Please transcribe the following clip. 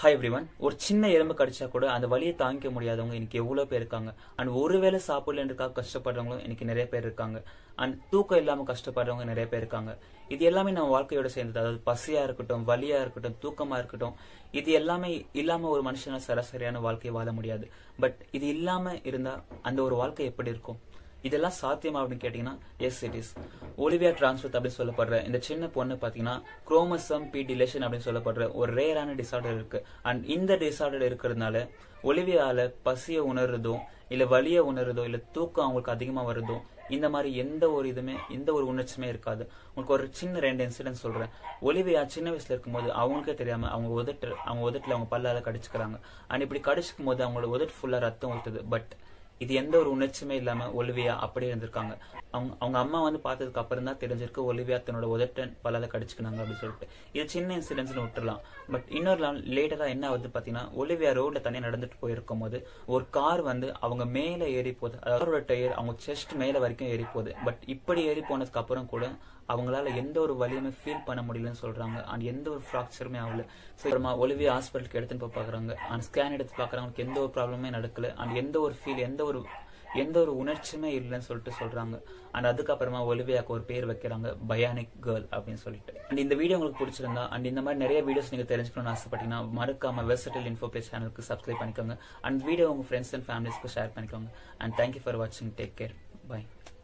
hi everyone ஒரு சின்ன எறும்பு கடிச்சா கூட அந்த வலியை தாங்கிக்க முடியாதவங்க இன்னைக்கு எவ்வளவு பேர் இருக்காங்க அண்ட் ஒருவேளை சாப்பிடலன்றதுக்காக கஷ்டப்படுறவங்களும் இன்னைக்கு நிறைய பேர் இருக்காங்க அண்ட் தூக்கம் இல்லாம கஷ்டப்படுறவங்க நிறைய பேர் இருக்காங்க இது எல்லாமே நம்ம வாழ்க்கையோட சேர்ந்தது அதாவது பசியா இருக்கட்டும் வலியா இருக்கட்டும் தூக்கமா இருக்கட்டும் இது எல்லாமே இல்லாம ஒரு மனுஷனால சராசரியான வாழ்க்கையை வாழ முடியாது பட் இது இல்லாம இருந்தா அந்த ஒரு வாழ்க்கை எப்படி இருக்கும் இதெல்லாம் சாத்தியமா அப்படின்னு கேட்டீங்கன்னா yes it is Olivia transfer அப்படின்னு சொல்லப்படுற இந்த சின்ன பொண்ணு பாத்தீங்கன்னா குரோமசம் பி டிலேஷன் அப்படின்னு சொல்லப்படுற ஒரு ரேரான டிசார்டர் இருக்கு அண்ட் இந்த டிசார்டர் இருக்கிறதுனால ஒலிவியால பசிய உணர்றதும் இல்ல வலிய உணர்றதோ இல்ல தூக்கம் அவங்களுக்கு அதிகமா வருதோ இந்த மாதிரி எந்த ஒரு இதுமே எந்த ஒரு உணர்ச்சியுமே இருக்காது உங்களுக்கு ஒரு சின்ன ரெண்டு இன்சிடென்ட் சொல்றேன் ஒலிவியா சின்ன வயசுல இருக்கும்போது அவங்களுக்கே தெரியாம அவங்க உதட்டு அவங்க உதட்டுல அவங்க பல்லால கடிச்சுக்கிறாங்க அண்ட் இப்படி கடிச்சுக்கும் போது அவங்களோட உதட்டு ஃபுல்லா ரத்தம் ஊத்துது பட் இது எந்த ஒரு உணர்ச்சியுமே இல்லாம ஒலிவியா அப்படியே இருந்திருக்காங்க அவங்க அவங்க அம்மா வந்து பார்த்ததுக்கு அப்புறம் தான் தெரிஞ்சிருக்கு ஒலிவியா தன்னோட உதட்டன் பல்லால கடிச்சுக்கினாங்க அப்படின்னு சொல்லிட்டு இது சின்ன இன்சிடென்ட்ஸ்னு விட்டுறலாம் பட் இன்னொரு நாள் லேட்டரா என்ன ஆகுது பாத்தீங்கன்னா ஒலிவியா ரோட்ல தனியா நடந்துட்டு போயிருக்கும் போது ஒரு கார் வந்து அவங்க மேல ஏறி போகுது காரோட டயர் அவங்க செஸ்ட் மேல வரைக்கும் ஏறி போகுது பட் இப்படி ஏறி போனதுக்கு அப்புறம் கூட அவங்களால எந்த ஒரு வலியுமே ஃபீல் பண்ண முடியலன்னு சொல்றாங்க அண்ட் எந்த ஒரு ஃப்ராக்சருமே ஆகல ஸோ அப்புறமா ஒலிவியா ஹாஸ்பிட்டலுக்கு எடுத்துன்னு போய் பாக்குறாங்க அண்ட் ஸ்கேன் எடுத்து பாக்குறவங்களுக்கு எந்த ஒரு ப்ராப்ளமே நடக்கல அண்ட் எந்த ஒரு ஃபீல் எந்த ஒரு எந்த ஒரு உணர்ச்சியுமே இல்லைன்னு சொல்லிட்டு சொல்றாங்க அண்ட் அதுக்கப்புறமா ஒலிவியாக்கு ஒரு பேர் வைக்கிறாங்க பயானிக் கேர்ள் அப்படின்னு சொல்லிட்டு அண்ட் இந்த வீடியோ உங்களுக்கு பிடிச்சிருந்தா அண்ட் இந்த மாதிரி நிறைய வீடியோஸ் நீங்க தெரிஞ்சுக்கணும்னு ஆசைப்பட்டீங்கன்னா மறக்காம வெர்சட்டில் இன்ஃபோ பேஜ் சேனலுக்கு சப்ஸ்கிரைப் பண்ணிக்கோங்க அண்ட் வீடியோ உங்க ஃப்ரெண்ட்ஸ் அண்ட் ஃபேமிலிஸ்க்கு ஷேர் பண்ணிக்கோங்க அண்ட் தேங்க்யூ ஃபார் வாட்சிங் டேக் கேர் பை